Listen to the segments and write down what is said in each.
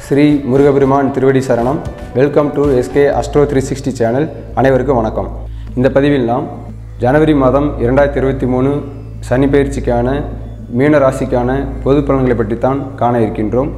ஸ்ரீ முருகபெருமான் திருவடி சரணம் welcome to SK astro three sixty channel அனைவருக்கும் வணக்கம் இந்த பதிவில் நாம் ஜனவரி மாதம் இரண்டாயிரத்தி இருபத்தி மூணு சனி பயிற்சிக்கான மீன ராசிக்கான பொது பலன்களை பற்றித்தான் காண இருக்கின்றோம்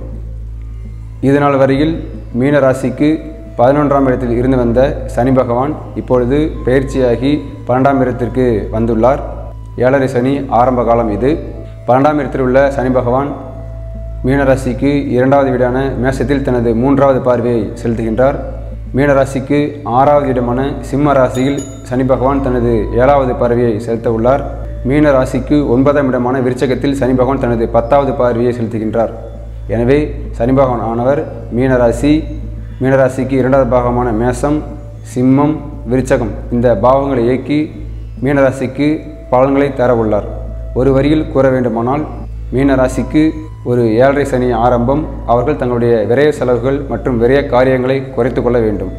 இதுநாள் வரையில் மீன ராசிக்கு பதினொன்றாம் இடத்தில் இருந்து வந்த சனி பகவான் இப்பொழுது பயிற்சியாகி பன்னெண்டாம் இடத்திற்கு வந்துள்ளார் ஏழரை சனி ஆரம்ப காலம் இது பன்னெண்டாம் இடத்தில் உள்ள சனி பகவான் மீனராசிக்கு இரண்டாவது வீடான மேசத்தில் தனது மூன்றாவது பார்வையை செலுத்துகின்றார் மீனராசிக்கு ஆறாவது இடமான சிம்ம ராசியில் சனி பகவான் தனது ஏழாவது பார்வையை செலுத்த உள்ளார் மீன ராசிக்கு ஒன்பதாம் இடமான விருச்சகத்தில் சனி பகவான் தனது பத்தாவது பார்வையை செலுத்துகின்றார் எனவே சனி பகவான் ஆனவர் மீனராசி மீனராசிக்கு இரண்டாவது பாகமான மேசம் சிம்மம் விருச்சகம் இந்த பாவங்களை இயக்கி மீனராசிக்கு பலன்களை தர உள்ளார் ஒரு வரியில் கூற வேண்டுமானால் மீனராசிக்கு ஒரு ஏழரை சனி ஆரம்பம் அவர்கள் தங்களுடைய விரய செலவுகள் மற்றும் விரய காரியங்களை குறைத்து கொள்ள வேண்டும்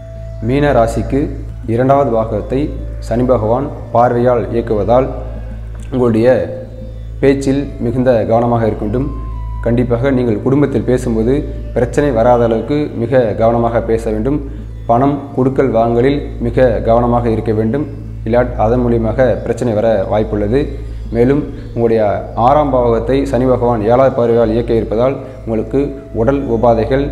மீன ராசிக்கு இரண்டாவது பாகத்தை சனி பகவான் பார்வையால் இயக்குவதால் உங்களுடைய பேச்சில் மிகுந்த கவனமாக இருக்க வேண்டும் கண்டிப்பாக நீங்கள் குடும்பத்தில் பேசும்போது பிரச்சனை வராத அளவுக்கு மிக கவனமாக பேச வேண்டும் பணம் கொடுக்கல் வாங்கலில் மிக கவனமாக இருக்க வேண்டும் இல்லாட் அதன் மூலியமாக பிரச்சனை வர வாய்ப்புள்ளது மேலும் உங்களுடைய ஆறாம் பாவகத்தை சனி பகவான் ஏழாவது பார்வையால் இயக்க இருப்பதால் உங்களுக்கு உடல் உபாதைகள்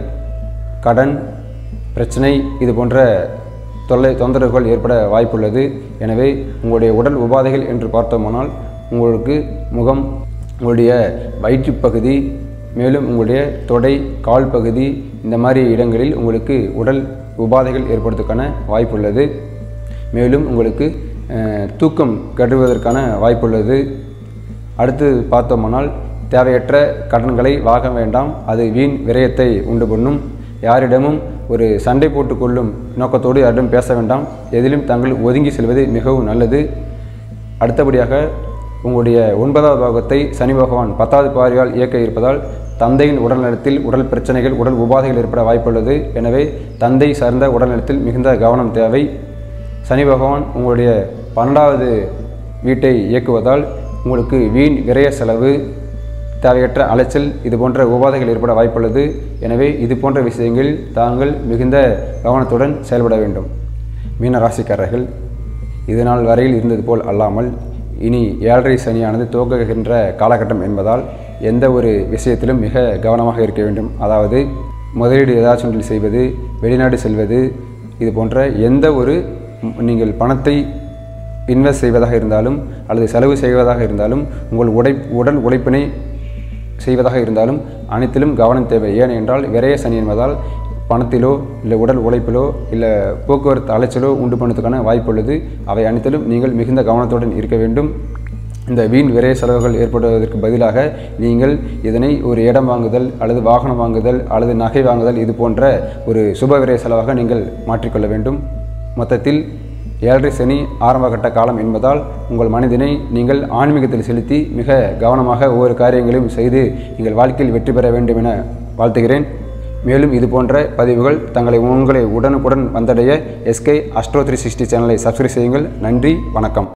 கடன் பிரச்சனை இது போன்ற தொல்லை தொந்தரவுகள் ஏற்பட வாய்ப்புள்ளது எனவே உங்களுடைய உடல் உபாதைகள் என்று பார்த்தோமானால் உங்களுக்கு முகம் உங்களுடைய வயிற்றுப் பகுதி மேலும் உங்களுடைய தொடை கால் பகுதி இந்த மாதிரி இடங்களில் உங்களுக்கு உடல் உபாதைகள் ஏற்படுவதற்கான வாய்ப்புள்ளது மேலும் உங்களுக்கு அஹ், தூக்கம் கெடுவதற்கான வாய்ப்புள்ளது அடுத்து பார்த்தோமானால் தேவையற்ற கடன்களை வாங்க வேண்டாம் அது வீண் விரயத்தை உண்டு பண்ணும் யாரிடமும் ஒரு சண்டை போட்டுக்கொள்ளும் நோக்கத்தோடு யாரிடம் பேச வேண்டாம் எதிலும் தாங்கள் ஒதுங்கி செல்வது மிகவும் நல்லது அடுத்தபடியாக உங்களுடைய ஒன்பதாவது பாகத்தை சனி பகவான் பத்தாவது பார்வையால் இயக்க இருப்பதால் தந்தையின் உடல்நலத்தில் உடல் பிரச்சனைகள் உடல் உபாதைகள் ஏற்பட வாய்ப்புள்ளது எனவே தந்தை சார்ந்த உடல்நலத்தில் மிகுந்த கவனம் தேவை சனி பகவான் உங்களுடைய பன்னெண்டாவது வீட்டை இயக்குவதால் உங்களுக்கு வீண் விரய செலவு தேவையற்ற அலைச்சல் இது போன்ற உபாதைகள் ஏற்பட வாய்ப்புள்ளது எனவே இது போன்ற விஷயங்களில் தாங்கள் மிகுந்த கவனத்துடன் செயல்பட வேண்டும் மீன ராசிக்காரர்கள் இதுநாள் வரையில் இருந்தது போல் அல்லாமல் இனி ஏழரை சனியானது துவங்குகின்ற காலகட்டம் என்பதால் எந்த ஒரு விஷயத்திலும் மிக கவனமாக இருக்க வேண்டும் அதாவது முதலீடு ஏதாச்சும் ஒன்றில் செய்வது வெளிநாடு செல்வது இது போன்ற எந்த ஒரு ம், நீங்கள் பணத்தை இன்வெஸ்ட் செய்வதாக இருந்தாலும் அல்லது செலவு செய்வதாக இருந்தாலும் உங்கள் உடை உடல் உழைப்பினை செய்வதாக இருந்தாலும் அனைத்திலும் கவனம் தேவை ஏனென்றால் விரய சனி என்பதால் பணத்திலோ இல்லை உடல் உழைப்பிலோ இல்லை போக்குவரத்து அலைச்சலோ உண்டு பண்ணுறதுக்கான வாய்ப்புள்ளது அவை அனைத்திலும் நீங்கள் மிகுந்த கவனத்துடன் இருக்க வேண்டும் இந்த வீண் விரய செலவுகள் ஏற்படுவதற்கு பதிலாக நீங்கள் இதனை ஒரு இடம் வாங்குதல் அல்லது வாகனம் வாங்குதல் அல்லது நகை வாங்குதல் இது போன்ற ஒரு சுப விரய செலவாக நீங்கள் மாற்றிக்கொள்ள வேண்டும் மொத்தத்தில் ஏழரை சனி ஆரம்பகட்ட காலம் என்பதால் உங்கள் மனதினை நீங்கள் ஆன்மீகத்தில் செலுத்தி மிக கவனமாக ஒவ்வொரு காரியங்களையும் செய்து நீங்கள் வாழ்க்கையில் வெற்றி பெற வேண்டும் என வாழ்த்துகிறேன் மேலும் இது போன்ற பதிவுகள் தங்களை உங்களை உடனுக்குடன் வந்தடைய எஸ்கே அஸ்ட்ரோ த்ரீ சிக்ஸ்டி சேனலை சப்ஸ்கிரைப் செய்யுங்கள் நன்றி வணக்கம்